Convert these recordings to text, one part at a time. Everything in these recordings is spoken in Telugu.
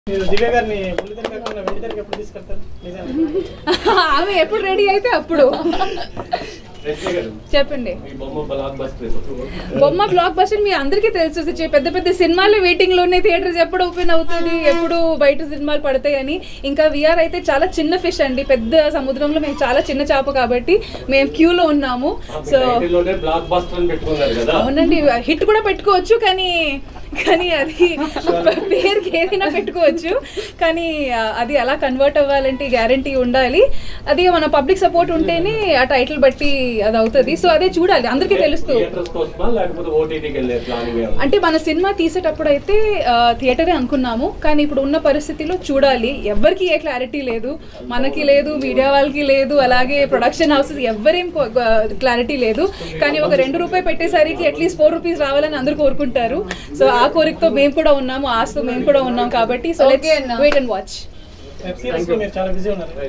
మీరు దివ్య గారిని బుల్లితెర కాకుండా వెండితెరకి ఎప్పుడు తీసుకెళ్తారు నిజంగా ఆమె ఎప్పుడు రెడీ అయితే అప్పుడు రష్మి గారు చెప్పండి మీ బొమ్మ బ్లాక్ బస్టర్ బొమ్మ బ్లాక్ బస్టర్ మీ అందరికీ తెలుసు చి- పెద్ద పెద్ద సినిమాలు వెయిటింగ్ లో ఉన్నాయి థియేటర్స్ ఎప్పుడు ఓపెన్ అవుతుంది ఎప్పుడు బయట సినిమాలు పడతాయని ఇంకా విఆర్ అయితే చాలా చిన్న ఫిష్ అండి పెద్ద సముద్రంలో మేము చాలా చిన్న చేప కాబట్టి మేము క్యూలో ఉన్నాము సో టైటిల్ లోనే బ్లాక్ బస్టర్ అని పెట్టుకున్నారు కదా అవునండి హిట్ కూడా పెట్టుకోవచ్చు కానీ కానీ అది పేరుకి ఏదైనా పెట్టుకోవచ్చు కానీ ఆ, అది అలా కన్వర్ట్ అవ్వాలంటే గ్యారంటీ ఉండాలి అది మన పబ్లిక్ సపోర్ట్ ఉంటేనే ఆ టైటిల్ బట్టి అది అవుతుంది సో అదే చూడాలి అందరికీ తెలుస్తూ థియేటర్స్ కోసమా లేకపోతే ఓటీటీకి వెళ్ళే ప్లానింగ్ అంటే మన సినిమా తీసేటప్పుడు అయితే ఆ, థియేటరే అనుకున్నాము కానీ ఇప్పుడు ఉన్న పరిస్థితిలో చూడాలి ఎవరికి ఏ క్లారిటీ లేదు మనకి లేదు మీడియా వాళ్ళకి లేదు అలాగే ప్రొడక్షన్ హౌసెస్ ఎవరేం క్లారిటీ లేదు కానీ ఒక రెండు రూపాయి పెట్టేసరికి అట్లీస్ట్ ఫోర్ రూపీస్ రావాలని అందరూ కోరుకుంటారు సో ఆ కోరికతో మేము కూడా ఉన్నాము ఆశతో మేము కూడా ఉన్నాం కాబట్టి సో Okay అన్న. Wait and watch web series లో మీరు చాలా బిజీ ఉన్నారు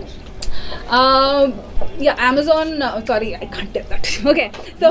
yeah Amazon sorry I can't that okay so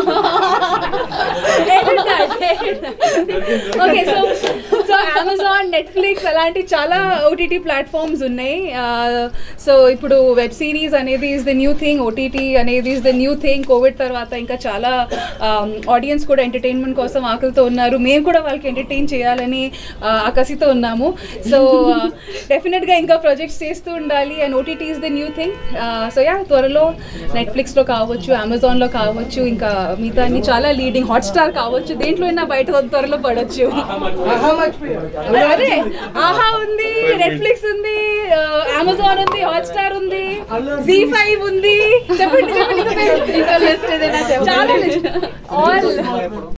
okay so so Amazon Netflix అలాంటి చాలా ఓటీటీ ప్లాట్ఫామ్స్ ఉన్నాయి సో ఇప్పుడు వెబ్ సిరీస్ అనేది is the new thing OTT అనేది is the new thing Covid తర్వాత ఇంకా చాలా ఆడియన్స్ కూడా ఎంటర్టైన్మెంట్ కోసం ఆకలితో ఉన్నారు మేము కూడా వాళ్ళకి ఎంటర్టైన్ చేయాలని ఆ, ఆకసితో ఉన్నాము సో డెఫినెట్గా ఇంకా ప్రాజెక్ట్స్ చేస్తూ ఉండాలి and OTT is the new thing so yeah త్వరలో నెట్ఫ్లిక్స్లో కావచ్చు అమెజాన్లో కావచ్చు ఇంకా మిగతా అన్ని చాలా లీడింగ్ హాట్స్టార్ కావచ్చు దేంట్లో అయినా బయట త్వరలో పడవచ్చు అదే ఆహా ఉంది నెట్ఫ్లిక్స్ ఉంది అమెజాన్ ఉంది హాట్స్టార్ ఉంది జీ ఫైవ్ ఉంది చెప్పండి చెప్పండి ఇంకా పేరు. చాలా ఆల్